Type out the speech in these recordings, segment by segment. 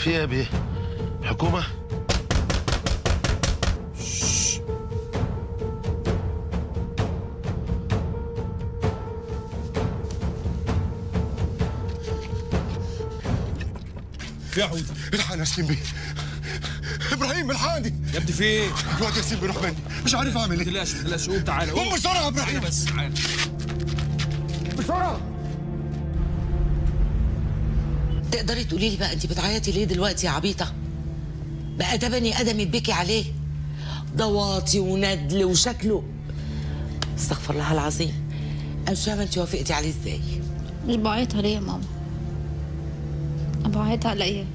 في ايه يا بيه حكومه في يا حوده الحقني يا سليم بيه ابراهيم الحقني يا ابني في ايه؟ الواد ياسين بيروح مني مش عارف اعمل ما ايه تقلقش ما تقلقش قوم تعالى قوم قوم بسرعه يا ابراهيم تعالى بس تعالى بسرعه تقدري تقولي لي بقى انت بتعيطي ليه دلوقتي يا عبيطه بقى ده بني ادم يتبكي عليه ده واطي وندل وشكله استغفر الله العظيم انا مش فاهمه انت وافقتي عليه ازاي مش بعيط عليه يا ماما أنا بعيط على ايه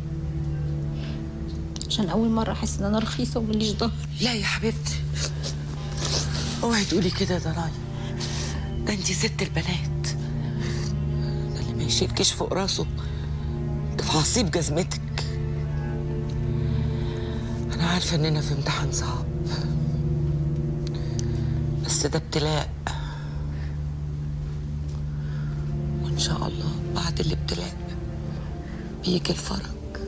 عشان اول مره احس ان انا رخيصه ومليش ظهر لا يا حبيبتي اوعي تقولي كده يا ضنايا ده انت ست البنات ده اللي ما يشيلكش فوق راسه ده في عصيب جزمتك انا عارفه اننا في امتحان صعب بس ده ابتلاء وان شاء الله بعد الابتلاء بيجي الفرج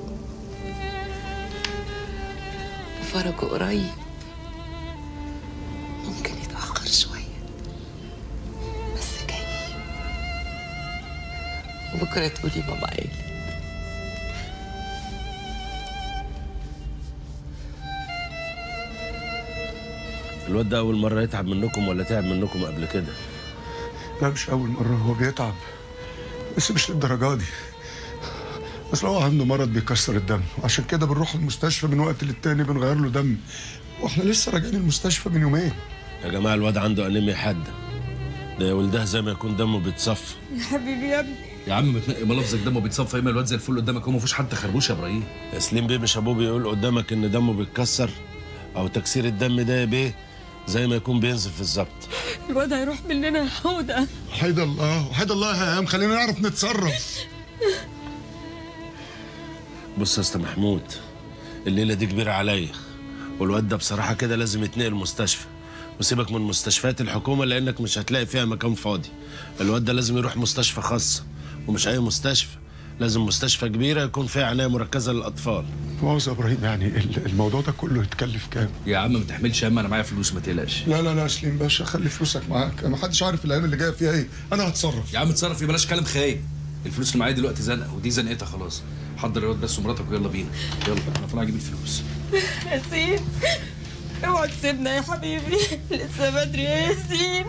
وفرجه قريب ممكن يتأخر شوية بس جاي وبكرة تقولي ماما قالت الواد ده اول مره يتعب منكم ولا تعب منكم قبل كده لا مش اول مره هو بيتعب بس مش للدرجه دي اصل هو عنده مرض بيكسر الدم وعشان كده بنروح المستشفى من وقت للتاني بنغير له دم واحنا لسه راجعين المستشفى من يومين يا جماعه الواد عنده انيميا حاده ده يا ولدها زي ما يكون دمه بيتصفى يا عم بتنقي ملفظك دمه بيتصفى ايه ما الواد زي الفل قدامك هو ما فيهوش حد خربوش يا ابراهيم يا سليم بيه مش ابوه بيقول قدامك ان دمه بيتكسر او تكسير الدم ده يا بيه زي ما يكون بينزف بالظبط الواد هيروح مننا يا حوده وحيد الله وحيد الله يا هام خلينا نعرف نتصرف بص يا اسطى محمود الليله دي كبيره عليا والواد ده بصراحه كده لازم يتنقل مستشفى وسيبك من مستشفيات الحكومه لانك مش هتلاقي فيها مكان فاضي الواد ده لازم يروح مستشفى خاصه ومش اي مستشفى لازم مستشفى كبيره يكون فيها عنايه مركزه للاطفال مؤاخذة يا ابراهيم يعني ال- الموضوع ده كله يتكلف كام؟ يا عم ما تحملش هم انا معايا فلوس ما تقلقش لا لا لا يا سليم باشا خلي فلوسك معاك ما حدش عارف الايام اللي جايه فيها ايه انا هتصرف يا عم اتصرف فيه بلاش كلام خايب الفلوس اللي معايا دلوقتي زنقه ودي زنقتها خلاص حضر الواد بس ومراتك ويلا بينا يلا انا طالع اجيب الفلوس ياسين اوعى تسيبنا يا حبيبي لسه بدري يا ياسين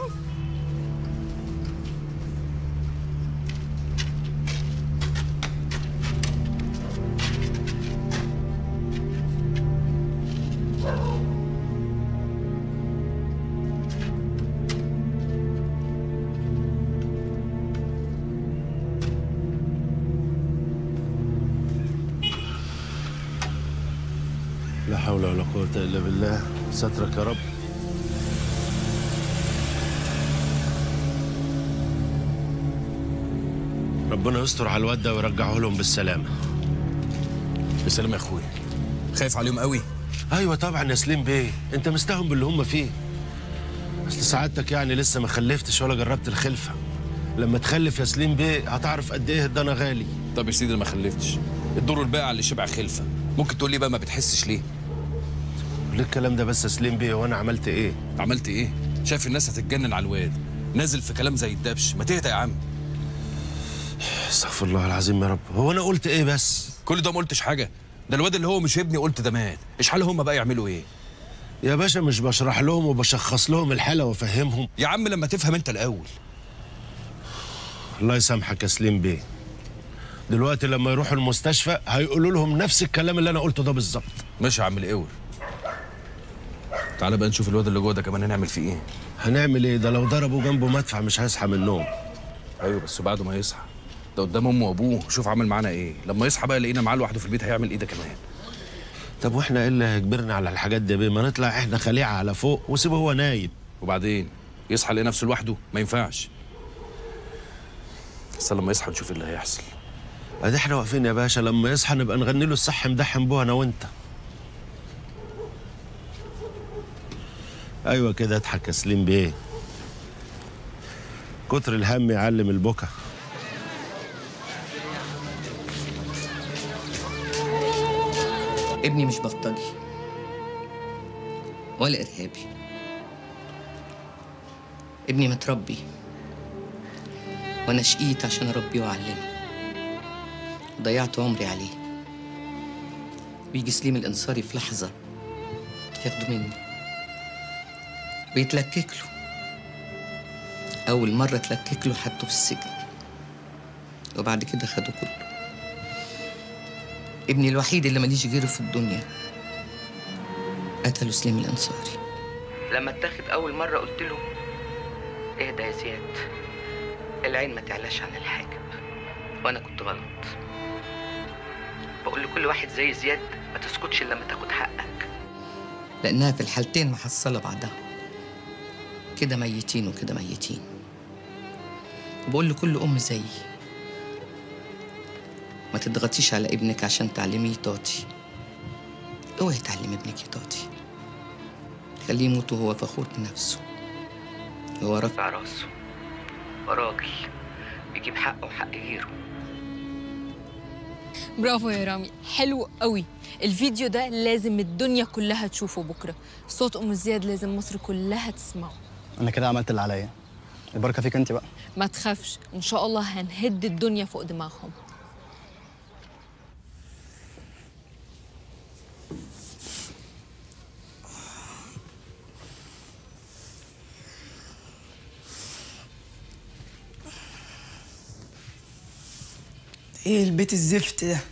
لا حول ولا قوه الا بالله سترك يا رب ربنا يستر على الواد ده ويرجعه لهم بالسلامه بسلام يا اخويا خايف عليهم قوي ايوه طبعا يا سليم بيه انت مستهم باللي هم فيه اصل سعادتك يعني لسه ما خلفتش ولا جربت الخلفه لما تخلف يا سليم بيه هتعرف قد ايه الدنا غالي طب يا سيدي انا ما خلفتش الدور الباقي على اللي شبع خلفه ممكن تقول لي بقى ما بتحسش ليه ليه الكلام ده بس يا سليم بيه وانا عملت ايه عملت ايه شايف الناس هتتجنن على الواد نازل في كلام زي الدبش ما تهدى يا عم استغفر الله العظيم يا رب هو انا قلت ايه بس كل ده ما قلتش حاجه ده الواد اللي هو مش ابني قلت ده مات ايش حال هم بقى يعملوا ايه يا باشا مش بشرح لهم وبشخص لهم الحاله وافهمهم يا عم لما تفهم انت الاول الله يسامحك يا سليم بيه دلوقتي لما يروحوا المستشفى هيقولوا لهم نفس الكلام اللي انا قلته ده بالظبط ماشي يا عم الاول تعالى بقى نشوف الواد اللي جوه ده كمان هنعمل فيه ايه هنعمل ايه ده لو ضربوا جنبه مدفع مش هيصحى من النوم ايوه بس بعد ما يصحى ده قدام امه وابوه شوف عمل معانا ايه لما يصحى بقى لقينا معاه لوحده في البيت هيعمل ايه ده كمان طب واحنا ايه اللي هيجبرنا على الحاجات دي يا بيه ما نطلع احنا خليعه على فوق وسيبه هو نايم وبعدين يصحى يلاقي نفسه لوحده ما ينفعش بس لما يصحى نشوف اللي هيحصل ادي احنا واقفين يا باشا لما يصحى نبقى نغني له الصح مدحم بوها انا وانت ايوه كده اضحك يا سليم بيه كتر الهم يعلم البكا ابني مش بلطجي ولا إرهابي ابني متربي وأنا شقيت عشان أربيه وأعلمه ضيعت عمري عليه ويجي سليم الأنصاري في لحظة ياخده مني ويتلكك له أول مرة اتلكك له حطه في السجن وبعد كده خده كله ابني الوحيد اللي ماليش غيره في الدنيا قتله سليم الأنصاري لما اتاخد أول مرة قلت له اهدى يا زياد العين ما تعلاش عن الحاجب وأنا كنت غلط بقول لكل واحد زي زياد ما تسكتش إلا لما تاخد حقك لأنها في الحالتين محصلة بعضها كده ميتين وكده ميتين وبقول لكل أم زيي ما تضغطيش على ابنك عشان تعلميه يطاطي اوعي تعلمي ابنك يطاطي خليه يموت وهو فخور بنفسه هو رافع راسه وراجل بيجيب حقه وحق غيره برافو يا رامي حلو قوي الفيديو ده لازم الدنيا كلها تشوفه بكره صوت ام زياد لازم مصر كلها تسمعه انا كده عملت اللي عليا البركه فيك انت بقى ما تخافش ان شاء الله هنهد الدنيا فوق دماغهم ايه البيت الزفت ده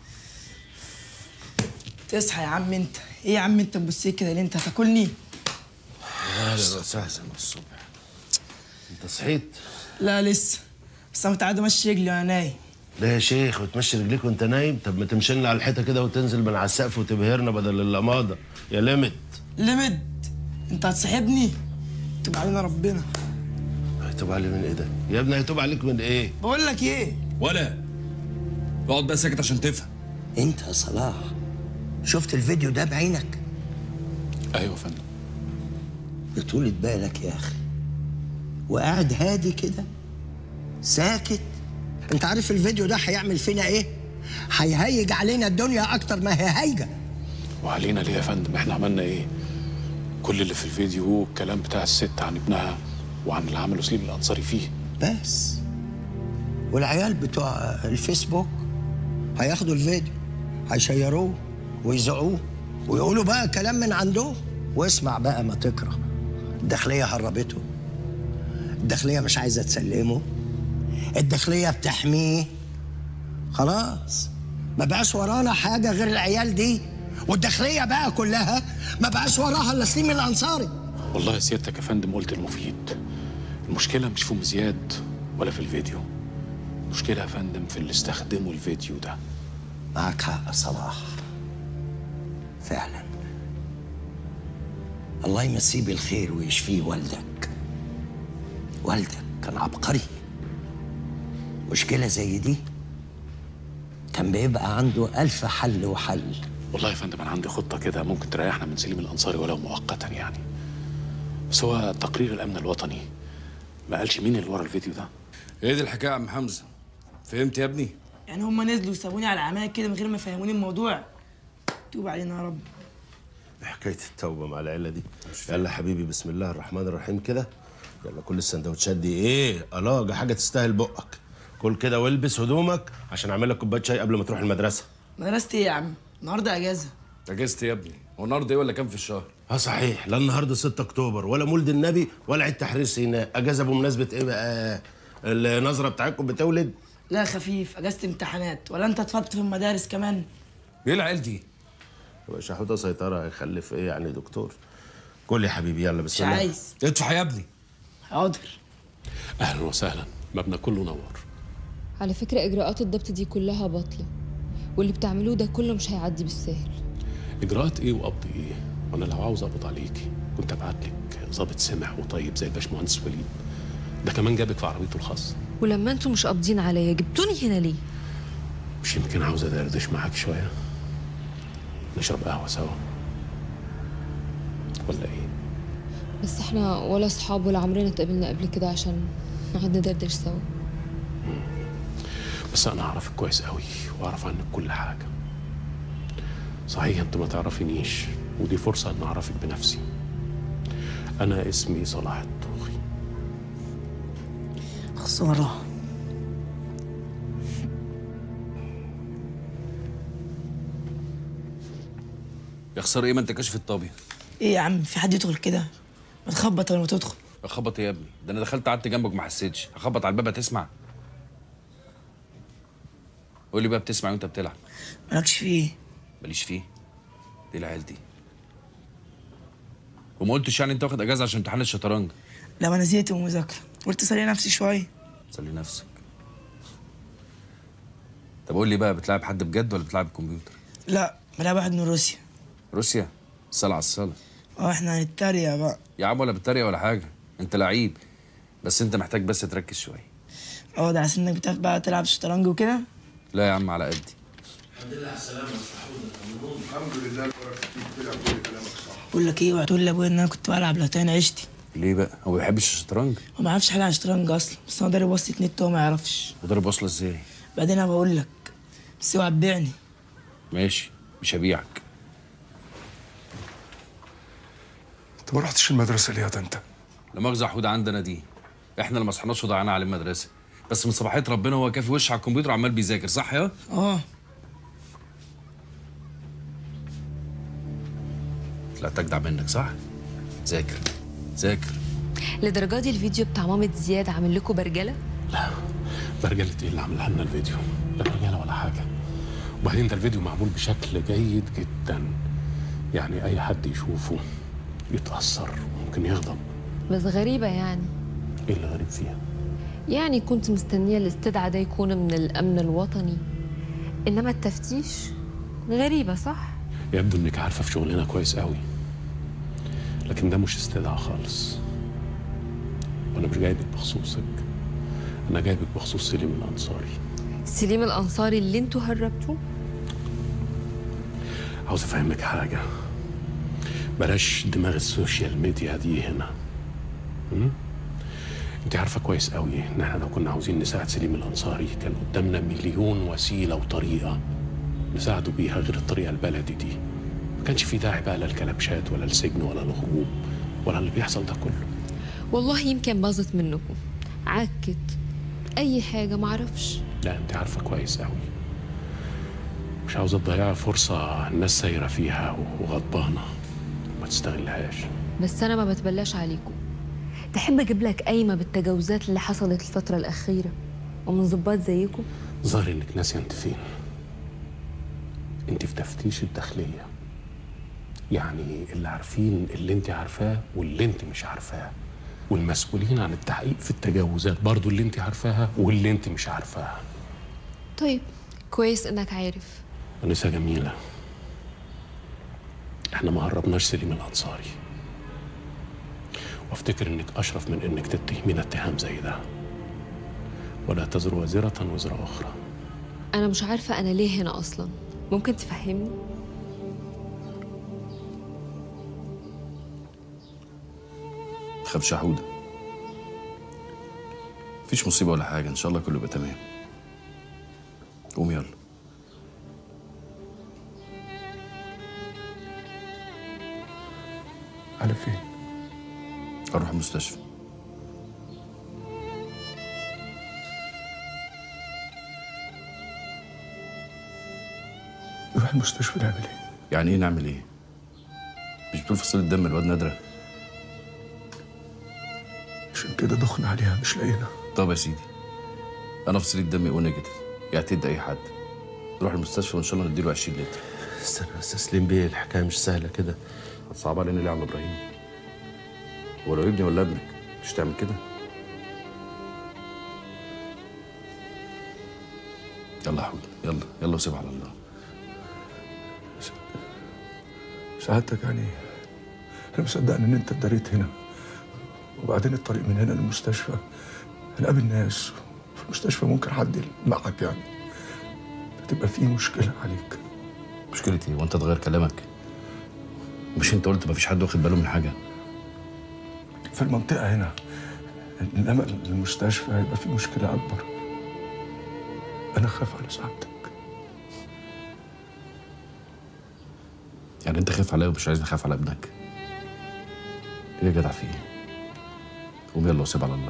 تصحى يا عم انت ايه يا عم انت تبص كده ليه انت هتاكلني اهلا وسهلا الصبح انت صحيت لا لسه بس انا متعود امشي رجلي وانا نايم ليه يا شيخ وتمشي رجليك وانت نايم طب ما تمشي لنا على الحيطه كده وتنزل من على السقف وتبهرنا بدل اللماضه يا لمت لمد انت هتصاحبني تبقى علينا ربنا هيتوب علي من ايه ده يا ابني هيتوب عليك من ايه بقول لك ايه ولا اقعد بقى ساكت عشان تفهم انت يا صلاح شفت الفيديو ده بعينك ايوه يا فندم بطولة بالك يا اخي وقاعد هادي كده ساكت انت عارف الفيديو ده هيعمل فينا ايه هيهيج علينا الدنيا اكتر ما هي هايجه وعلينا ليه يا فندم احنا عملنا ايه كل اللي في الفيديو الكلام بتاع الست عن ابنها وعن اللي عمله سليم الانصاري فيه بس والعيال بتوع الفيسبوك هياخدوا الفيديو هيشيروه ويذاعوه ويقولوا بقى كلام من عندهم واسمع بقى ما تكره الداخلية هربته الداخلية مش عايزة تسلمه الداخلية بتحميه خلاص ما بقاش ورانا حاجة غير العيال دي والداخلية بقى كلها ما بقاش وراها الا سليم الأنصاري والله يا سيادتك يا فندم قلت المفيد المشكله مش في ام زياد ولا في الفيديو المشكله يا فندم في اللي استخدموا الفيديو ده معك حق يا صلاح فعلا الله يمسيه بالخير ويشفيه والدك والدك كان عبقري مشكلة زي دي كان بيبقى عنده ألف حل وحل والله يا فندم انا عندي خطه كده ممكن تريحنا من سليم الانصاري ولو مؤقتا يعني بس هو تقرير الامن الوطني ما قالش مين اللي ورا الفيديو ده ايه دي الحكايه يا عم حمزه فهمت يا ابني يعني هم نزلوا وسابوني على عماية كده من غير ما يفهموني الموضوع توب علينا يا رب حكايه التوبه مع العيله دي يلا حبيبي بسم الله الرحمن الرحيم كده يلا كل السندوتشات دي ايه الاجه حاجه تستاهل بقك كل كده والبس هدومك عشان اعمل لك كوبايه شاي قبل ما تروح المدرسه مدرستي ايه يا عم النهارده اجازه اجازت يا ابني هو النهارده ايه ولا كام في الشهر اه صحيح لا النهارده 6 اكتوبر ولا مولد النبي ولا عيد تحرير سيناء اجازه بمناسبه ايه بقى النظره بتاعتكم بتولد لا خفيف اجازه امتحانات ولا انت اتفضت في المدارس كمان ايه العيال دي يبقى شحوته سيطره هيخلف ايه يعني دكتور كل يا حبيبي يلا مش بسم الله عايز ادفع يا ابني حاضر اهلا وسهلا مبنى كله نور على فكرة إجراءات الضبط دي كلها باطلة واللي بتعملوه ده كله مش هيعدي بالسهل اجراءات ايه وقبض ايه وانا لو عاوز اقبض عليكي كنت ابعت لك ظابط سمح وطيب زي الباشمهندس وليد ده كمان جابك في عربيته الخاصه ولما انتوا مش قابضين عليا جبتوني هنا ليه؟ مش يمكن عاوز ادردش معاك شويه نشرب قهوه سوا ولا ايه بس احنا ولا اصحاب ولا عمرنا اتقابلنا قبل كده عشان نقعد ندردش سوا بس انا اعرفك كويس قوي واعرف عنك كل حاجه صحيح انت ما تعرفينيش ودي فرصة ان اعرفك بنفسي انا اسمي صلاح الطوخي خساره يا خساره ايه ما انت كاشف الطابي ايه يا عم في حد يدخل كده ما تخبط ولا ما تدخل اخبط ايه يا ابني ده انا دخلت قعدت جنبك ما حسيتش اخبط على الباب هتسمع قول لي بقى بتسمع وانت بتلعب مالكش فيه ماليش فيه دي العيال دي وما قلتش يعني انت واخد اجازه عشان امتحان الشطرنج لا ما انا زهقت من المذاكره قلت اسلي نفسي شويه سلي نفسك طب قول لي بقى بتلعب حد بجد ولا بتلعب الكمبيوتر لا بلعب واحد من روسيا روسيا الصلاة على الصلاة اه احنا هنتريق بقى يا عم ولا بتتريق ولا حاجة انت لعيب بس انت محتاج بس تركز شوية اه ده عشان انك بتعرف بقى تلعب شطرنج وكده لا يا عم على قدي الحمد لله البركه فيك طلع كل كلامك صح بقول لك ايه اوعى تقول لابويا ان انا كنت بلعب لاتين عشتي ليه بقى هو ما بيحبش الشطرنج هو ما يعرفش حاجه عن الشطرنج اصلا بس هو ضارب وصلة نت هو ما يعرفش وضرب واصلة ازاي بعدين انا بقول لك بس اوعى تبيعني ماشي مش هبيعك انت ما رحتش المدرسه ليه يا ده انت لا مؤاخذة يا حود عندنا دي احنا اللي ما صحناش وضيعنا على المدرسة بس من صباحية ربنا هو كافي وش على الكمبيوتر وعمال بيذاكر صح يا اه طلعت اجدع منك صح ذاكر ذاكر لدرجة دي الفيديو بتاع مامة زياد عامل لكم برجلة لا برجلة ايه اللي عملها لنا الفيديو لا برجلة ولا حاجة وبعدين ده الفيديو معمول بشكل جيد جدا يعني اي حد يشوفه يتأثر وممكن يغضب بس غريبة يعني ايه اللي غريب فيها يعني كنت مستنية الاستدعاء ده يكون من الأمن الوطني إنما التفتيش غريبة صح؟ يبدو انك عارفة في شغلنا كويس قوي لكن ده مش استدعاء خالص وانا مش جايبك بخصوصك انا جايبك بخصوص سليم الانصاري سليم الأنصاري اللي انتوا هربتوه عاوز افهمك حاجة بلاش دماغ السوشيال ميديا دي هنا م? انت عارفة كويس قوي ان احنا لو كنا عاوزين نساعد سليم الانصاري كان قدامنا مليون وسيلة وطريقة نساعده بيها غير الطريقة البلدي دي ما كانش في داعي بقى لا الكلبشات ولا السجن ولا الهروب ولا اللي بيحصل ده كله والله يمكن باظت منكم عكت أي حاجة معرفش لا انت عارفة كويس قوي مش عاوزة تضيعي فرصة الناس سايرة فيها وغضبانة ما تستغلهاش بس أنا ما بتبلاش عليكم تحب أجيب لك قايمة بالتجاوزات اللي حصلت الفترة الأخيرة ومن ظباط زيكم ظاهر انك ناسية انت فين انت في تفتيش الداخلية يعني اللي عارفين اللي انت عارفاه واللي انت مش عارفاه والمسؤولين عن التحقيق في التجاوزات برضو اللي انت عارفاها واللي انت مش عارفاها طيب كويس إنك عارف أنسة جميلة احنا ما هربناش سليم الأنصاري وافتكر انك أشرف من انك تتهمينا اتهام زي ده ولا تزر وازرة وزر أخرى أنا مش عارفة أنا ليه هنا أصلا ممكن تفهمني؟ تخافش يا حودة مفيش مصيبة ولا حاجة إن شاء الله كله يبقى تمام قوم يلا على فين أروح المستشفى نروح المستشفى نعمل ايه يعني إيه نعمل إيه؟ مش بتقول فصيلة دم الواد نادرة عشان كده دخنا عليها مش لاقينا طب يا سيدي أنا فصيلة دمي او نيجاتيف يعني تدي أي حد نروح المستشفى وإن شاء الله نديله 20 لتر استنى بس تسليم بيه الحكايه مش سهله كده صعب علينا ليه يا عم إبراهيم؟ هو لو ابني ولا ابنك مش تعمل كده؟ يلا يا حود يلا يلا وسيبها على الله سعادتك يعني انا مصدقني ان انت اتدريت هنا وبعدين الطريق من هنا للمستشفى هنقابل ناس في المستشفى ممكن حد معك يعني هتبقى في مشكله عليك مشكلتي وانت تغير كلامك مش انت قلت مفيش حد واخد باله من حاجه في المنطقه هنا انما المستشفى هيبقى في مشكله اكبر انا خايف على سعادتك يعني انت خايف عليا ومش عايزني اخاف على ابنك ليه يا جدع في ايه قوم يلا وسيب على الله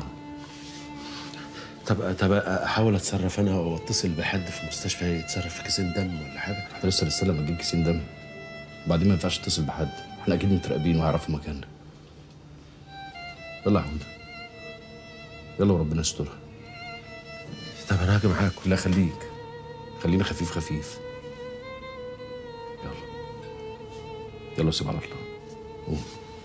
طب طب احاول اتصرف انا او اتصل بحد في مستشفى يتصرف في كيسين دم ولا حاجه احنا لسه لسه لما نجيب كيسين دم وبعدين ما ينفعش تتصل بحد احنا اكيد متراقبين وهيعرفوا مكاننا يلا يا حموده يلا وربنا يسترها طب انا هاجي معاكم لا خليك خلينا خفيف خفيف يلا يلا وسيب على الله قوم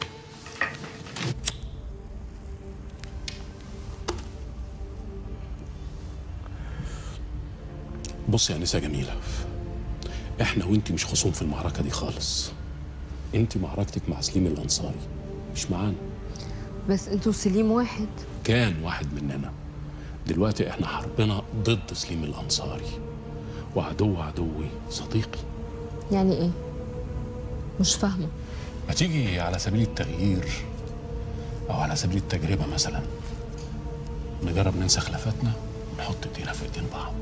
بص يا نساء جميلة احنا وانت مش خصوم في المعركة دي خالص انت معركتك مع سليم الأنصاري مش معانا بس انتوا سليم واحد كان واحد مننا دلوقتي احنا حربنا ضد سليم الأنصاري وعدو عدوي صديقي يعني ايه مش فاهمه ما تيجي على سبيل التغيير أو على سبيل التجربة مثلا نجرب ننسى خلافاتنا ونحط ايدينا في ايدين بعض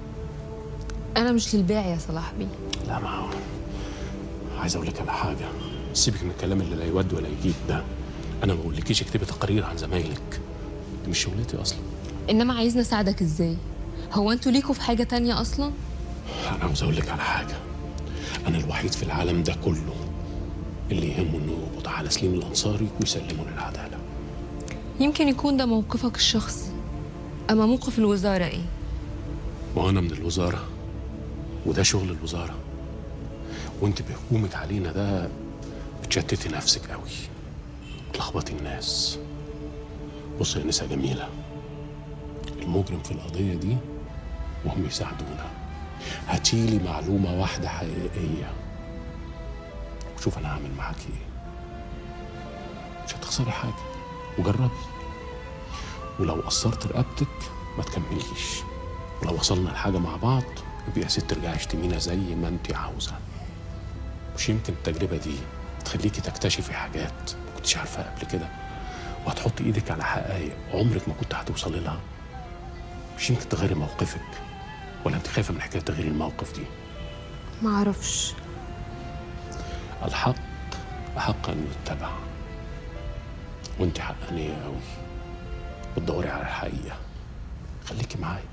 انا مش للبيع يا صلاح بيه لا ما هو عايز اقول لك على حاجه سيبك من الكلام اللي لا يود ولا يجيب ده انا ما بقولكيش اكتبي تقارير عن زمايلك دي مش شغلتي اصلا انما عايزني اساعدك ازاي هو انتوا ليكوا في حاجه تانية اصلا انا عاوز اقول لك على حاجه انا الوحيد في العالم ده كله اللي يهمه انه يقبض على سليم الانصاري ويسلمه للعداله يمكن يكون ده موقفك الشخصي اما موقف الوزاره ايه ما انا من الوزاره وده شغل الوزاره وانت بهجومك علينا ده بتشتتي نفسك قوي تلخبطي الناس بص يا نسا جميله المجرم في القضيه دي وهم يساعدونا هاتيلي معلومه واحده حقيقيه وشوف انا هعمل معاكي ايه مش هتخسري حاجه وجربي ولو قصرت رقبتك ما تكمليش ولو وصلنا لحاجه مع بعض يبقى يا ست ترجعي اشتمينا زي ما انت عاوزه مش يمكن التجربه دي تخليكي تكتشفي حاجات ما كنتش عارفاها قبل كده وهتحطي ايدك على حقائق عمرك ما كنت هتوصلي لها مش يمكن تغيري موقفك ولا انت خايفه من حكايه تغيير الموقف دي ما اعرفش الحق احق ان يتبع وانت حقانيه قوي بتدوري على الحقيقه خليكي معايا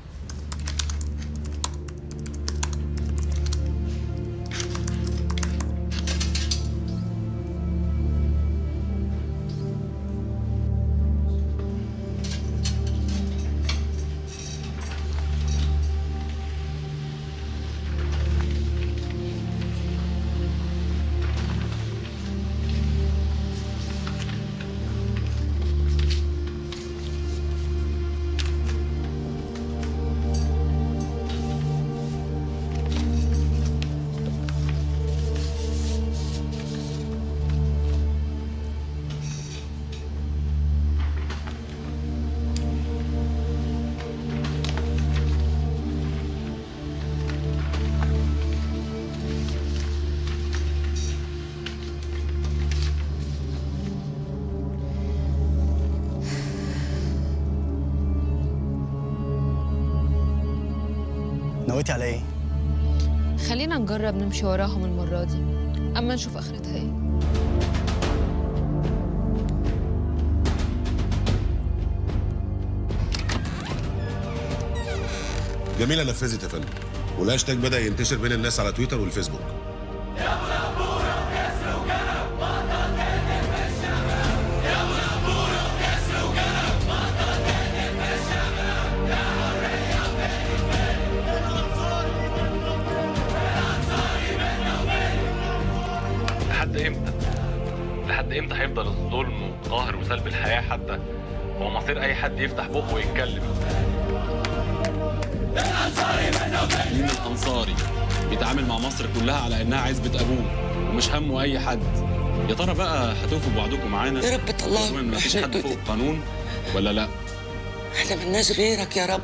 نويتي على ايه؟ خلينا نجرب نمشي وراهم المره دي اما نشوف اخرتها ايه جميلة نفذت يا فندم والهاشتاج بدأ ينتشر بين الناس على تويتر والفيسبوك لحد امتى؟ لحد امتى هيفضل الظلم والقهر وسلب الحياه حتى هو مصير اي حد يفتح بقه ويتكلم مين الانصاري بيتعامل مع مصر كلها على انها عزبه ابوه ومش همه اي حد يا ترى بقى هتوفوا بوعدكم معانا يا رب طلعنا رغم ان مفيش من حد الدنيا. فوق القانون ولا لا احنا ملناش غيرك يا رب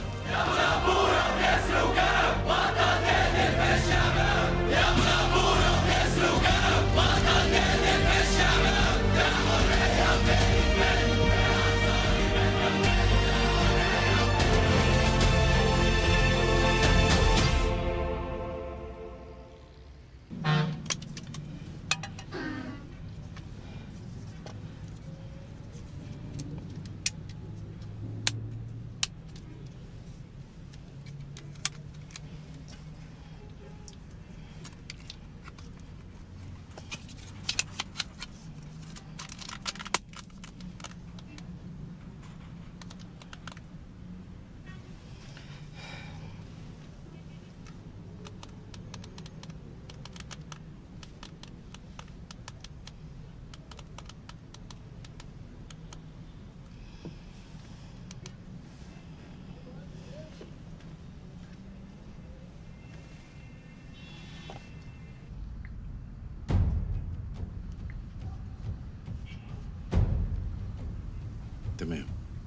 تمام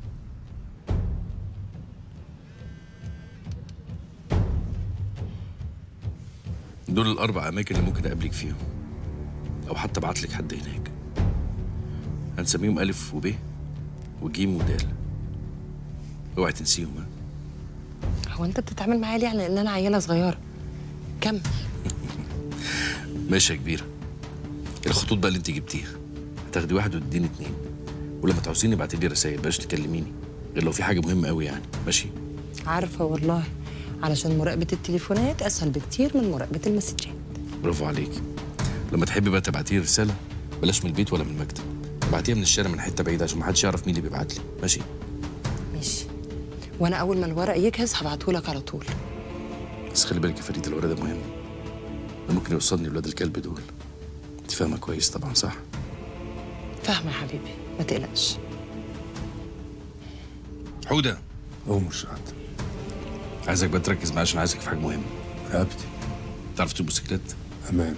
دول الأربع أماكن اللي ممكن أقابلك فيهم أو حتى أبعت لك حد هناك هنسميهم ألف وب وجيم ودال اوعي تنسيهم ها هو انت بتتعامل معايا ليه على ان انا عيله صغيره كم ماشي يا كبيرة الخطوط بقى اللي انت جبتيها هتاخدي واحد وتديني اتنين ولما تعوزيني ابعتي لي رسايل بلاش تكلميني غير لو في حاجة مهمة قوي يعني ماشي عارفه والله علشان مراقبه التليفونات اسهل بكتير من مراقبه المسجات برافو عليكي لما تحبي بقى تبعتي لي رسالة بلاش من البيت ولا من المكتب ابعتيها من الشارع من حتة بعيدة عشان محدش يعرف مين اللي بيبعت لي ماشي ماشي وانا اول ما الورق يجهز هبعتهولك على طول بس خلي بالك يا فريد الورق ده مهم ده ممكن يوصلني لولاد الكلب دول انت فاهمة كويس طبعا صح فاهمه يا حبيبي ما تقلقش حودة هو مرشد عايزك بقى تركز معايا عشان عايزك في حاجة مهمة رقبتي تعرف تسوق موتوسيكلات؟ أمان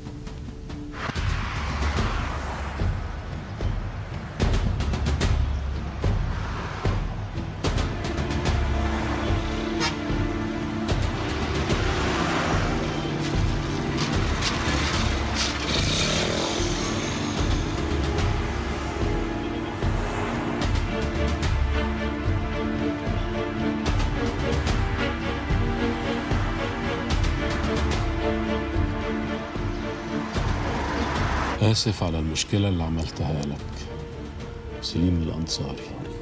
آسف على المشكلة اللي عملتها لك سليم الأنصاري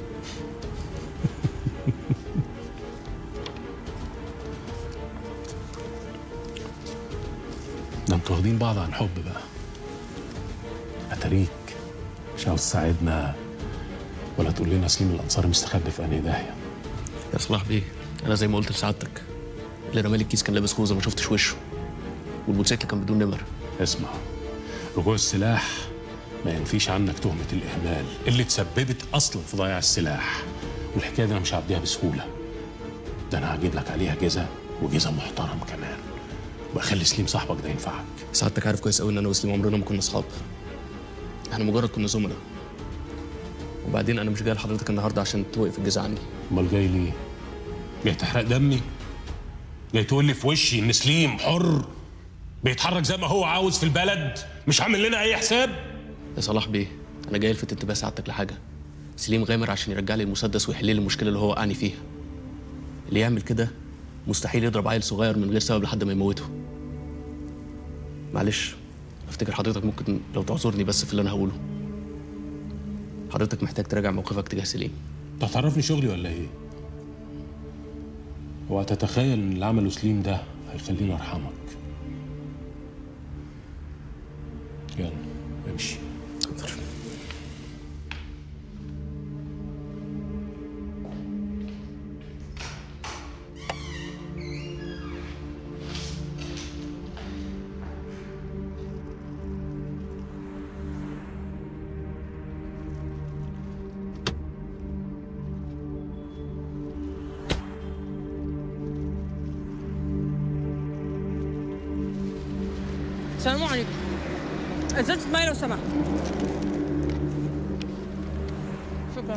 ده انتوا واخدين بعض عن حب بقى أتاريك مش عاوز تساعدنا ولا تقول لنا سليم الأنصاري مستخبي في أنهي داهية يا صلاح بيه انا زي ما قلت لسعادتك اللي رمالي الكيس كان لابس خوذه ما شفتش وشه والموتوسيكل كان بدون نمر اسمع رجوع السلاح ما ينفيش عنك تهمة الإهمال اللي تسببت أصلا في ضياع السلاح والحكاية دي أنا مش هعديها بسهولة ده أنا هجيب لك عليها جزا وجزا محترم كمان وأخلي سليم صاحبك ده ينفعك سعادتك عارف كويس قوي ان انا وسليم عمرنا ما كنا اصحاب احنا مجرد كنا زملاء وبعدين انا مش جاي لحضرتك النهارده عشان توقف الجزا عني أمال جاي ليه؟ جاي تحرق دمي؟ جاي تقول لي في وشي إن سليم حر بيتحرك زي ما هو عاوز في البلد مش عامل لنا أي حساب؟ يا صلاح بيه انا جاي الفت انتباه سعادتك لحاجه سليم غامر عشان يرجع لي المسدس ويحل لي المشكله اللي هو وقعني فيها اللي يعمل كده مستحيل يضرب عيل صغير من غير سبب لحد ما يموته معلش افتكر حضرتك ممكن لو تعذرني بس في اللي انا هقوله حضرتك محتاج تراجع موقفك تجاه سليم انت هتعرفني شغلي ولا ايه؟ هو تتخيل ان اللي عمله سليم ده هيخليني ارحمك يلا امشي السلام عليكم ازازة مية لو سمحت شكرا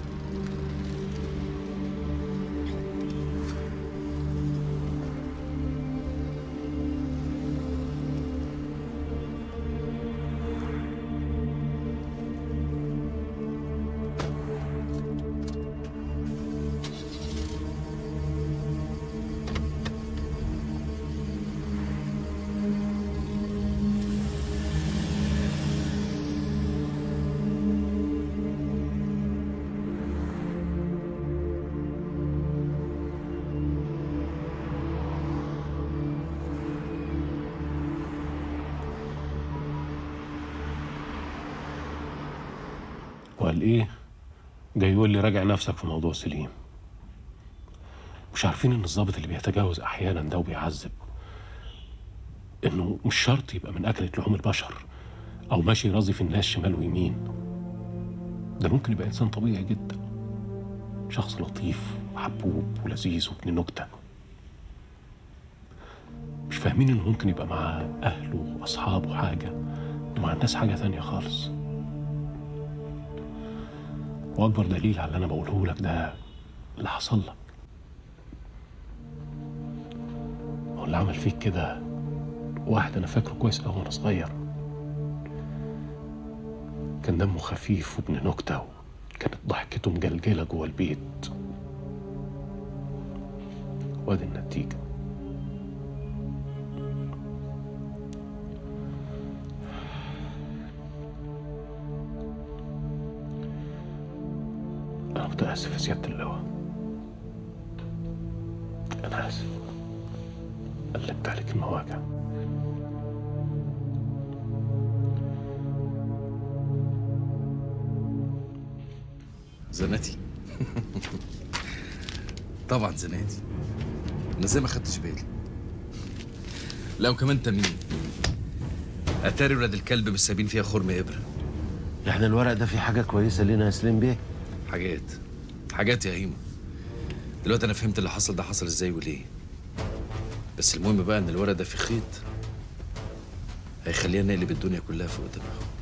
وقال ايه جاي يقول لي راجع نفسك في موضوع سليم مش عارفين ان الضابط اللي بيتجاوز احيانا ده وبيعذب انه مش شرط يبقى من اكلة لحوم البشر او ماشي يرازي في الناس شمال ويمين ده ممكن يبقى انسان طبيعي جدا شخص لطيف وحبوب ولذيذ وابن نكته مش فاهمين انه ممكن يبقى مع اهله واصحابه حاجه ومع الناس حاجه تانية خالص واكبر دليل على اللي انا بقوله لك ده اللي حصل لك هو اللي عمل فيك كده واحد انا فاكره كويس قوي وانا صغير كان دمه خفيف وابن نكته كانت ضحكته مجلجله جوه البيت وادي النتيجه أنا متأسف يا سيادة اللواء أنا آسف قلبت عليك المواجع زناتي طبعا زناتي انا زي ما خدتش بالي لا وكمان تميم اتاري ولاد الكلب مش سايبين فيها خرم ابره يعني الورق ده فيه حاجه كويسه لينا يا سليم بيه حاجات حاجات يا هيما دلوقتي انا فهمت اللي حصل ده حصل ازاي وليه بس المهم بقى ان الورق ده فيه خيط هيخلينا نقلب الدنيا كلها فوق دماغه